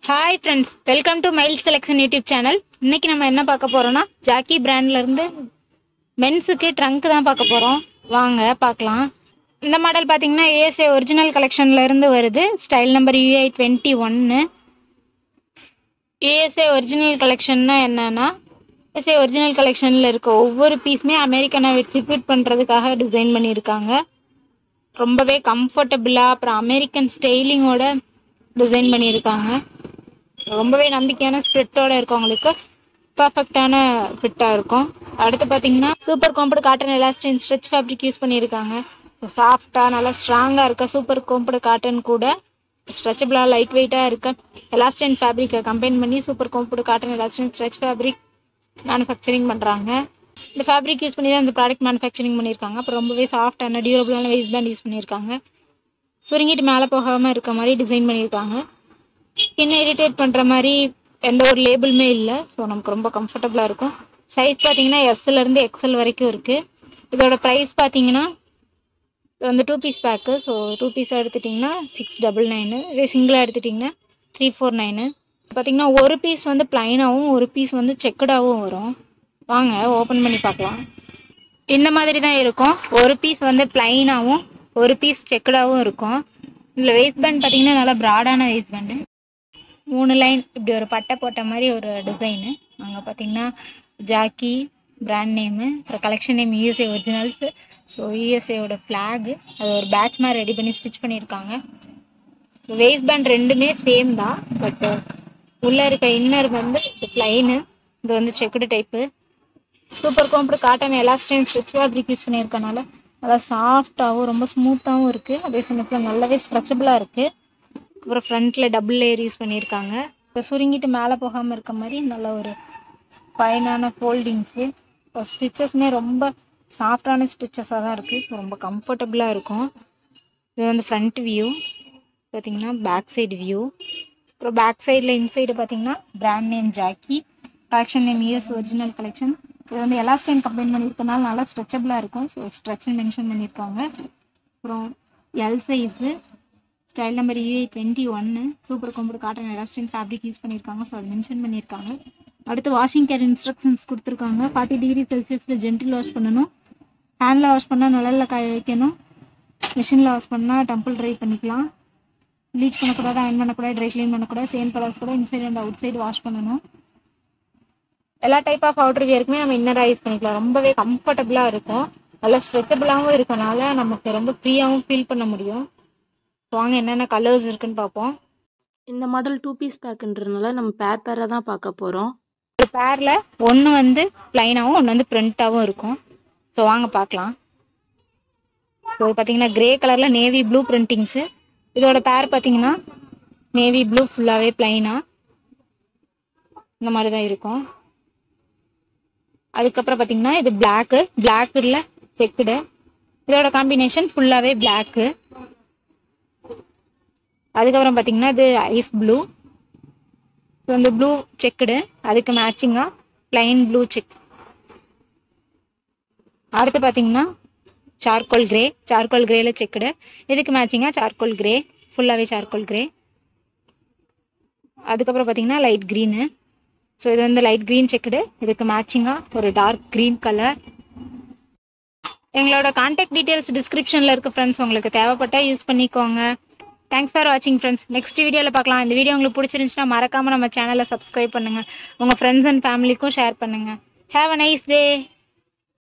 hi friends welcome to mile selection YouTube channel இன்னைக்கு நம்ம என்ன பார்க்க போறோம்னா ஜாக்கி பிராண்ட்ல இருந்து மென்ஸுக்கு ட்ரங்க் தான் பார்க்க போறோம் வாங்க பார்க்கலாம் இந்த மாடல் பார்த்தீங்கன்னா ஏஎஸ்ஏ ஒரிஜினல் கலெக்ஷன்ல இருந்து வருது ஸ்டைல் நம்பர் யூஐ டுவெண்ட்டி ஒன்னு ஏஎஸ்ஏ ஒரிஜினல் கலெக்ஷன்னா என்னன்னா ஏஎஸ்ஏ ஒரிஜினல் கலெக்ஷனில் இருக்க ஒவ்வொரு பீஸுமே அமெரிக்கனை வச்சு ஃபிட் பண்ணுறதுக்காக டிசைன் பண்ணியிருக்காங்க ரொம்பவே கம்ஃபர்டபுளாக அப்புறம் அமெரிக்கன் ஸ்டைலிங்கோட டிசைன் பண்ணியிருக்காங்க ரொம்பவே நம்பிக்கையான ஸ்பிரிட்டோட இருக்கவங்களுக்கு பர்ஃபெக்டான ஃபிட்டாக இருக்கும் அடுத்து பார்த்தீங்கன்னா super combed cotton elastin stretch fabric use பண்ணியிருக்காங்க ஸோ சாஃப்டாக நல்லா ஸ்ட்ராங்காக இருக்க சூப்பர் கோம்படு காட்டன் கூட ஸ்ட்ரெச்சபிளாக லைட் வெயிட்டாக இருக்க எலாஸ்டின் ஃபேப்ரிக்கை கம்பைன் பண்ணி super combed cotton elastin stretch fabric manufacturing பண்ணுறாங்க இந்த ஃபேப்ரிக் யூஸ் பண்ணி தான் இந்த ப்ராடக்ட் மேனுஃபேக்சரிங் பண்ணியிருக்காங்க அப்புறம் ரொம்பவே சாஃப்டான டியூரபிளான வேஸ்ட் பேண்ட் யூஸ் பண்ணியிருக்காங்க சுருங்கிட்டு மேலே போகாமல் இருக்க மாதிரி டிசைன் பண்ணியிருக்காங்க ஸ்கின் இரிட்டேட் பண்ணுற மாதிரி எந்த ஒரு லேபிளுமே இல்லை ஸோ நமக்கு ரொம்ப கம்ஃபர்டபுளாக இருக்கும் சைஸ் பார்த்தீங்கன்னா எஸ்லேருந்து எக்ஸல் வரைக்கும் இருக்குது இதோட ப்ரைஸ் பார்த்தீங்கன்னா இது வந்து two piece pack so two piece எடுத்துட்டிங்கன்னா சிக்ஸ் டபுள் நைனு இதே சிங்கிளாக எடுத்துட்டிங்கன்னா த்ரீ ஃபோர் நைனு பார்த்தீங்கன்னா ஒரு பீஸ் வந்து ப்ளைனாகவும் ஒரு பீஸ் வந்து செக்குடாகவும் வரும் வாங்க ஓப்பன் பண்ணி பார்க்கலாம் இந்த மாதிரி தான் இருக்கும் ஒரு பீஸ் வந்து ப்ளைனாகவும் ஒரு பீஸ் செக்குடாகவும் இருக்கும் இதில் வேஸ்ட் பேண்ட் பார்த்தீங்கன்னா நல்லா ப்ராடான வேஸ்ட் பேண்டு மூணு லைன் இப்படி ஒரு பட்டை போட்ட மாதிரி ஒரு டிசைனு அங்கே பார்த்தீங்கன்னா ஜாக்கி பிராண்ட் நேமு அப்புறம் collection name U S A originals so யூஎஸ்ஏவோட ஃப்ளாகு அது ஒரு பேட்ச் மாதிரி ரெடி பண்ணி ஸ்டிச் பண்ணியிருக்காங்க வேஸ்ட் பேண்ட் ரெண்டுமே சேம் தான் பட் உள்ளே இருக்க இன்னர் வந்து இது ப்ளைனு இது வந்து checked type super comb cotton elastane stretch fabric use பண்ணியிருக்கனால நல்லா சாஃப்டாகவும் ரொம்ப ஸ்மூத்தாகவும் இருக்குது அதே சமயத்தில் நல்லாவே ஸ்ட்ரெச்சபிளாக இருக்குது அப்புறம் ஃப்ரண்ட்டில் டபுள் லேயர் யூஸ் பண்ணியிருக்காங்க இப்போ சுருங்கிட்டு மேலே போகாமல் இருக்க மாதிரி நல்ல ஒரு ஃபைனான ஃபோல்டிங்ஸு இப்போ ஸ்டிச்சஸ்மே ரொம்ப சாஃப்டான ஸ்டிச்சஸாக தான் இருக்குது ஸோ ரொம்ப கம்ஃபர்டபுளாக இருக்கும் இது வந்து ஃப்ரண்ட் வியூ பார்த்தீங்கன்னா பேக் சைடு வியூ அப்புறம் பேக் சைடில் இன்சைடு பார்த்தீங்கன்னா brand name Jockey collection name U S original collection இது வந்து எலாஸ்டைன் கம்பைன் பண்ணியிருக்கனால நல்லா ஸ்ட்ரெச்சபிளாக இருக்கும் ஸோ ஸ்ட்ரெச்னு மென்ஷன் பண்ணியிருக்காங்க அப்புறம் L size style number U A twenty ஒன்று super comb cotton elastin fabric use பண்ணியிருக்காங்க ஸோ அது மென்ஷன் பண்ணியிருக்காங்க அடுத்து வாஷிங் கேர் இன்ஸ்ட்ரக்ஷன்ஸ் கொடுத்துருக்காங்க ஃபார்ட்டி டிகிரி செல்சியஸில் ஜென்டில் வாஷ் பண்ணணும் ஹேண்டில் வாஷ் பண்ணால் நிழலில் காய வைக்கணும் மிஷினில் வாஷ் பண்ணால் டெம்பிள் ட்ரை பண்ணிக்கலாம் ப்ளீச் பண்ணக்கூடாது அயன் பண்ணக்கூடாது ட்ரை க்ளீன் பண்ணக்கூடாது சேம் கலர்ஸ் கூட inside and outside wash பண்ணணும் எல்லா டைப் ஆஃப் அவுட்டர் வியருக்குமே நம்ம இன்னராக யூஸ் பண்ணிக்கலாம் ரொம்பவே கம்ஃபர்டபுளாக இருக்கும் நல்லா ஸ்ட்ரெச்சபிளாகவும் இருக்கனால நமக்கு ரொம்ப ஃப்ரீயாகவும் ஃபீல் பண்ண முடியும் வாங்க என்னென்ன கலர்ஸ் இருக்குன்னு பார்ப்போம் இந்த மாடல் டூ பீஸ் பேக்குன்றதுனால நம்ம பேர் பேராக தான் பார்க்க போகிறோம் ஒரு பேரில் ஒன்று வந்து ப்ளைனாகவும் ஒன்று வந்து பிரிண்ட்டாகவும் இருக்கும் ஸோ வாங்க பார்க்கலாம் ஸோ பார்த்தீங்கன்னா கிரே கலரில் நேவி ப்ளூ பிரிண்டிங்ஸு இதோட பேர் பார்த்தீங்கன்னா நேவி ப்ளூ ஃபுல்லாகவே ப்ளைனாக இந்த மாதிரி தான் இருக்கும் அதுக்கப்புறம் பார்த்தீங்கன்னா இது பிளாக்கு பிளாக்கில் செக்குடு இதோட காம்பினேஷன் ஃபுல்லாகவே பிளாக்கு அதுக்கப்புறம் பார்த்தீங்கன்னா இது ஐஸ் ப்ளூ ஸோ இந்த ப்ளூ செக்குடு அதுக்கு மேட்சிங்காக ப்ளைன் ப்ளூ செக் அடுத்து பார்த்தீங்கன்னா சார்கோல் கிரே சார்கோல் கிரேல செக்குடு இதுக்கு மேட்சிங்காக சார்கோல் கிரே ஃபுல்லாகவே சார்கோல் கிரே அதுக்கப்புறம் பார்த்தீங்கன்னா லைட் க்ரீனு ஸோ இது வந்து லைட் க்ரீன் செக்குடு இதுக்கு மேட்சிங்காக ஒரு டார்க் க்ரீன் கலர் எங்களோட கான்டாக்ட் டீட்டெயில்ஸ் டிஸ்கிரிப்ஷனில் இருக்க ஃப்ரெண்ட்ஸ் உங்களுக்கு தேவைப்பட்டால் யூஸ் பண்ணிக்கோங்க தேங்க்ஸ் ஃபார் வாட்சிங் ஃப்ரெண்ட்ஸ் நெக்ஸ்ட் வீடியோவில் பார்க்கலாம் இந்த வீடியோ உங்களுக்கு பிடிச்சிருந்துச்சுன்னா மறக்காமல் நம்ம சேனலை சப்ஸ்கிரைப் பண்ணுங்கள் உங்கள் ஃப்ரெண்ட்ஸ் அண்ட் ஃபேமிலிக்கும் ஷேர் பண்ணுங்கள் ஹேவ் அ நைஸ் டே